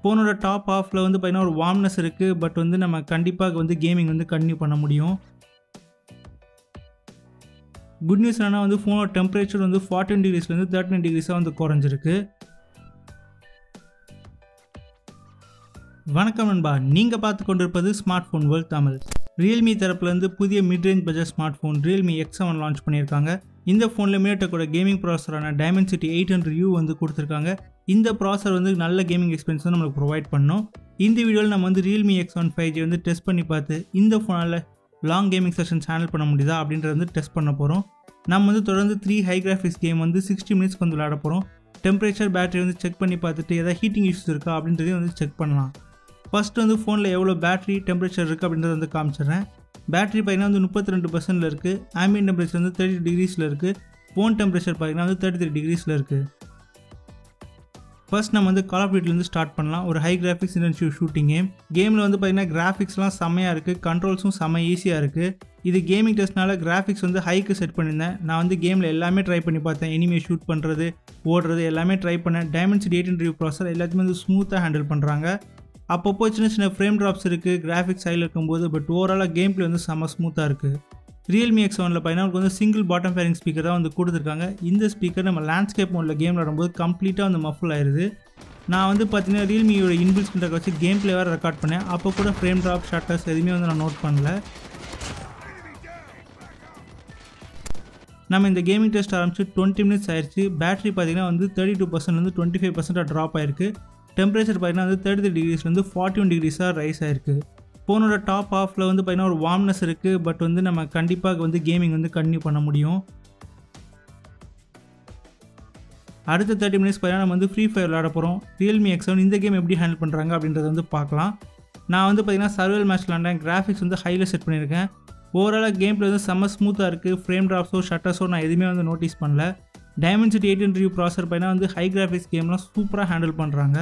ஃபோனோட டாப் ஆஃபில் வந்து பார்த்தீங்கன்னா ஒரு வார்ம்னஸ் இருக்குது பட் வந்து நம்ம கண்டிப்பாக வந்து கேமிங் வந்து கண்டினியூ பண்ண முடியும் குட் நியூஸ் என்னன்னா வந்து ஃபோனோட டெம்பரேச்சர் வந்து ஃபார்ட்டின் டிகிரிஸ்லேருந்து தேர்ட்டின் டிகிரிஸாக வந்து குறைஞ்சிருக்கு வணக்கம் நண்பா நீங்கள் பார்த்து கொண்டிருப்பது smart phone world Tamil Realme தரப்புலேருந்து புதிய mid range budget smart phone Realme X seven launch பண்ணியிருக்காங்க இந்த ஃபோனில் மீட்டோட கேமிங் ப்ராசரான டைமென்சிட்டி எயிட் ஹண்ட்ரட் யூ வந்து கொடுத்துருக்காங்க இந்த ப்ராசர் வந்து நல்ல கேமிங் எக்ஸ்பீரியன்ஸ் வந்து நம்மளுக்கு ப்ரொவைட் பண்ணோம் இந்த வீடியோவில் நம்ம வந்து Realme X one five G வந்து டெஸ்ட் பண்ணி பார்த்து இந்த ஃபோனால் லாங் கேமிங் செஷன்ஸ் ஹேண்டில் பண்ண முடியுதா அப்படின்றத வந்து டெஸ்ட் பண்ண போகிறோம் நம்ம வந்து தொடர்ந்து த்ரீ ஹை கிராஃபிக்ஸ் கேம் வந்து சிக்ஸ்டி மினிட்ஸ்க்கு வந்து விளையாட போகிறோம் டெம்பரேச்சர் பேட்டரி வந்து செக் பண்ணி பார்த்துட்டு ஏதாவது ஹீட்டிங் இஷ்யூஸ் இருக்கா அப்படின்றதையும் வந்து செக் பண்ணலாம் ஃபஸ்ட் வந்து ஃபோனில் எவ்வளோ பேட்டரி டெம்பரேச்சர் இருக்குது அப்படின்றத வந்து காமிச்சிடுறேன் பேட்டரி பார்த்தீங்கன்னா வந்து முப்பத்தி ரெண்டு பர்சன்டில் இருக்குது ஆம்பியன் டெம்பரேச்சர் வந்து தேர்ட்டி டிகிரிஸில் இருக்குது ஃபோன் டெம்பரேச்சர் பார்த்தீங்கன்னா வந்து தேர்ட்டி த்ரீ டிகிரிஸில் இருக்குது ஃபர்ஸ்ட் நம்ம வந்து கால் ஆஃப் டியூட்டிலேருந்து ஸ்டார்ட் பண்ணலாம் ஒரு high graphics intensive shooting game கேமில் வந்து பார்த்தீங்கன்னா கிராஃபிக்ஸ்லாம் செம்மையாக இருக்குது கண்ட்ரோல்ஸும் செம்ம ஈஸியாக இருக்குது இது கேமிங் டெஸ்ட்னால கிராஃபிக்ஸ் வந்து ஹைக்கு செட் பண்ணியிருந்தேன் நான் வந்து கேமில் எல்லாமே ட்ரை பண்ணி பார்த்தேன் எனிமே ஷூட் பண்ணுறது ஓடுறது எல்லாமே ட்ரை பண்ணேன் டைமென்சிட்டி எயிட் ரிவ்யூ ப்ராசர் எல்லாத்தையுமே வந்து ஸ்மூத்தாக ஹேண்டில் பண்ணுறாங்க அப்பப்போ சின்ன சின்ன ஃப்ரேம் ட்ராப்ஸ் இருக்குது கிராஃபிக்ஸ் சைடில் இருக்கும்போது பட் ஓவராலாக கேம் பிளே வந்து செம்ம ஸ்மூத்தாக இருக்குது ரியல்மி எக்ஸ் ஒனில் பார்த்தீங்கன்னா வந்து சிங்கிள் பாட்டம் ஃபேரிங் ஸ்பீக்கர் தான் வந்து கொடுத்துருக்காங்க இந்த ஸ்பீக்கர் நம்ம லேண்ட்ஸ்கேப் மோடில் கேம் விளாடும்போது கம்ப்ளீட்டாக வந்து மஃபுல் ஆயிடுது நான் வந்து பார்த்தீங்கன்னா ரியல்மியோட இன்பில் ஸ்கிரீன் வச்சு கேம் பிளே வேறு ரெக்கார்ட் பண்ணேன் அப்போ கூட ஃப்ரேம் ட்ராப் ஷட்டர்ஸ் எதுவுமே வந்து நான் நோட் பண்ணல நம்ம இந்த கேமிங் டெஸ்ட் ஆரம்பிச்சு டுவெண்ட்டி மினிட்ஸ் ஆயிடுச்சு பேட்டரி பார்த்தீங்கன்னா வந்து தேர்ட்டி டூ பர்சன்ட் வந்து டுவெண்ட்டி ஃபைவ் பர்சன்ட்டாக ட்ராப் ஆயிருக்கு டெம்பரேச்சர் பார்த்தீங்கன்னா வந்து தேர்ட்டி த்ரீ டிகிரிஸ்லேருந்து ஃபார்ட்டி ஒன் டிகிரிஸாக ரைஸ் ஆயிருக்கு ஃபோனோட டாப் ஆஃபில் வந்து பார்த்தீங்கன்னா ஒரு வார்ம்னஸ் இருக்குது பட் வந்து நம்ம கண்டிப்பாக வந்து கேமிங் வந்து கண்டினியூ பண்ண முடியும் அடுத்த தேர்ட்டி மினிட்ஸ் பார்த்தீங்கன்னா நம்ம வந்து ஃப்ரீ ஃபயர் விளாட போகிறோம் ரியல்மி எக்ஸ் செவன் இந்த கேம் எப்படி ஹேண்டில் பண்ணுறாங்க அப்படின்றத வந்து பார்க்கலாம் நான் வந்து பார்த்தீங்கன்னா சர்வல் மேட்ச் விளாண்டேன் கிராஃபிக்ஸ் வந்து ஹையில் செட் பண்ணியிருக்கேன் ஓவராலாக கேம் பிளே வந்து செம்ம ஸ்மூத்தாக இருக்குது ஃப்ரேம் ட்ராப்ஸோ ஷட்டர்ஸோ நான் எதுவுமே வந்து நோட்டீஸ் பண்ணல டைமென்சிட்டி எயிட் ரிவ்யூ ப்ராசர் பார்த்தீங்கன்னா வந்து ஹை கிராஃபிக்ஸ் கேம்லாம் சூப்பராக ஹேண்டில் பண்ணுறாங்க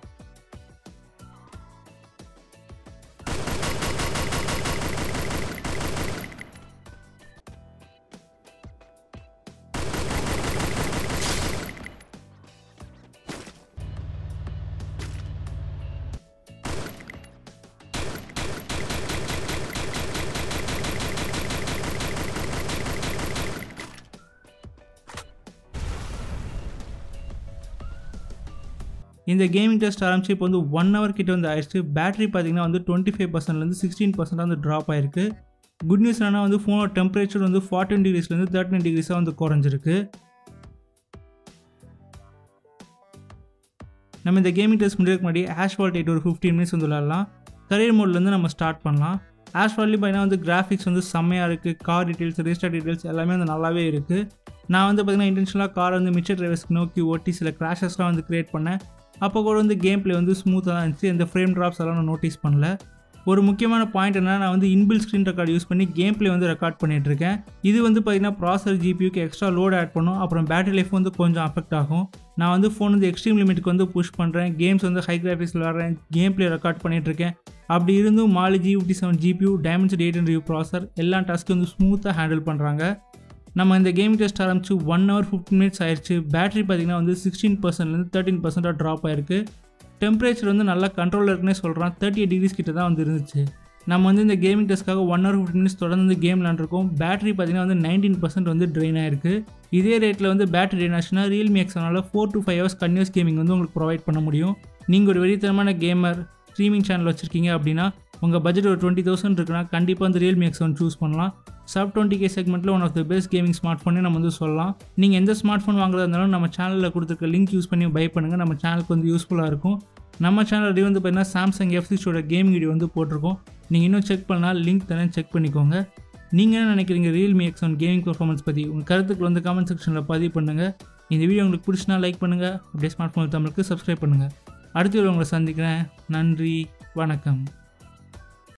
இந்த கேமிங் டெஸ்ட் ஆரம்பிச்சு இப்போ வந்து ஒன் ஹவர் கிட்ட வந்து ஆயிடுச்சு பேட்டரி பார்த்தீங்கன்னா வந்து டுவெண்ட்டி ஃபைவ் பர்சன்ட்லேருந்து சிக்ஸ்டீன் பர்சன்ட் வந்து ட்ராப் ஆயிருக்கு குட் நியூஸ் என்னன்னா வந்து ஃபோனோட டெம்பரேச்சர் வந்து ஃபார்ட்டின் டிகிரிஸ்லேருந்து தேர்ட்டின் டிகிரிஸாக வந்து குறைஞ்சிருக்கு நம்ம இந்த கேமிங் டெஸ்ட் முடியறதுக்கு முன்னாடி ஆஷ்வால்ட் எயிட் ஒரு ஃபிஃப்டீன் மினிட்ஸ் வந்து விளாட்லாம் கரியர் மோட்லேருந்து நம்ம ஸ்டார்ட் பண்ணலாம் ஆஷ்வால்ட்லேயும் பார்த்தீங்கன்னா வந்து கிராஃபிக்ஸ் வந்து செம்மையாக இருக்குது கார் டீட்டெயில்ஸ் ரெஜிஸ்டர் டீட்டெயில்ஸ் எல்லாமே வந்து நல்லாவே இருக்குது நான் வந்து பார்த்தீங்கன்னா இன்டென்ஷனலாக கார் வந்து மிச்சர் டிரைவர்ஸ்க்கு நோக்கி ஓட்டி சில கிராஷஸ்லாம் வந்து க்ரியேட் பண்ணேன் அப்போ கூட வந்து கேம் பிளே வந்து ஸ்மூத்தாக தான் இருந்துச்சு இந்த ஃப்ரேம் ட்ராப்ஸ் எல்லாம் நான் நோட்டீஸ் பண்ணல ஒரு முக்கியமான பாயிண்ட் என்னன்னா நான் வந்து இன்பில் ஸ்க்ரீன் ரெக்கார்ட் யூஸ் பண்ணி கேம் பிளே வந்து ரெக்கார்ட் பண்ணிட்டு இருக்கேன் இது வந்து பார்த்தீங்கன்னா ப்ராசர் ஜிபியூக்கு எக்ஸ்ட்ரா லோட் ஆட் பண்ணும் அப்புறம் பேட்டரி லைஃப் வந்து கொஞ்சம் அஃபெக்ட் ஆகும் நான் வந்து ஃபோன் வந்து எக்ஸ்ட்ரீம் லிமிட்டுக்கு வந்து புஷ் பண்ணுறேன் கேம்ஸ் வந்து ஹை கிராஃபிக்ஸ் விளாட்றேன் கேம் பிளே ரெக்கார்ட் பண்ணிட்டு இருக்கேன் அப்படி இருந்தும் Mali G fifty seven GPU Dimensity eight review processor எல்லா டாஸ்க்கும் வந்து ஸ்மூத்தாக ஹேண்டில் பண்ணுறாங்க நம்ம இந்த கேம் டெஸ்ட் ஆரம்பிச்சு ஒன் ஹவர் ஃபிஃப்டின் மினிட்ஸ் ஆயிடுச்சு பேட்டரி பார்த்தீங்கன்னா வந்து சிக்ஸ்டீன் பர்சன்ட்லேருந்து தேர்ட்டின் பர்சன்ட்டாக ட்ராப் ஆயிருக்கு டெம்பரேச்சர் வந்து நல்லா கண்ட்ரோலில் இருக்குன்னே சொல்கிறான் தேர்ட்டி எயிட் டிகிரிஸ் கிட்ட தான் வந்து இருந்துச்சு நம்ம வந்து இந்த கேமிங் டெஸ்ட்காக ஒன் ஹவர் ஃபிஃப்டின் மினிட்ஸ் தொடர்ந்து வந்து கேம் விளாண்டுருக்கோம் பேட்டரி பார்த்தீங்கன்னா வந்து நைன்டீன் பர்சன்ட் வந்து ட்ரெயின் ஆயிருக்கு இதே ரேட்டில் வந்து பேட்டரி ட்ரெயின் ஆச்சுன்னா ரியல்மி எக்ஸ்னால ஃபோர் டு ஃபைவ் ஹவர்ஸ் கன்யூஸ் கேமிங் வந்து உங்களுக்கு ப்ரொவைட் பண்ண முடியும் நீங்கள் ஒரு வெறித்தனமான கேமர் ஸ்ட்ரீமிங் சேனல் வச்சுருக்கீங்க அப்படின்னா உங்கள் பட்ஜெட் ஒரு டுவெண்ட்டி தௌசண்ட் இருக்குன்னா கண்டிப்பாக வந்து ரியல்மி எக்ஸ் ஒன் சூஸ் பண்ணலாம் சப் டுவெண்ட்டி கே செக்மெண்ட்டில் one of the best gaming smart ஃபோனே நம்ம வந்து சொல்லலாம் நீங்கள் எந்த ஸ்மார்ட் ஃபோன் வாங்குறதா இருந்தாலும் நம்ம சேனலில் கொடுத்துருக்க லிங்க் யூஸ் பண்ணி பை பண்ணுங்கள் நம்ம சேனலுக்கு வந்து யூஸ்ஃபுல்லாக இருக்கும் நம்ம சேனல் வந்து பார்த்தீங்கன்னா சாம்சங் எஃப் சிக்ஸோட கேமிங் வீடியோ வந்து போட்டிருக்கோம் நீங்கள் இன்னும் செக் பண்ணால் லிங்க் தானே செக் பண்ணிக்கோங்க நீங்கள் என்ன நினைக்கிறீங்க Realme X one gaming performance பற்றி உங்கள் கருத்துக்கள் வந்து கமெண்ட் செக்ஷனில் பதிவு பண்ணுங்கள் இந்த வீடியோ உங்களுக்கு பிடிச்சினா லைக் பண்ணுங்கள் அப்படியே ஸ்மார்ட் ஃபோன் தமிழுக்கு சப்ஸ்கிரைப் பண்ணுங்கள் அடுத்த வீடியோ உங்களை சந்திக்கிறேன் நன்றி வணக்கம்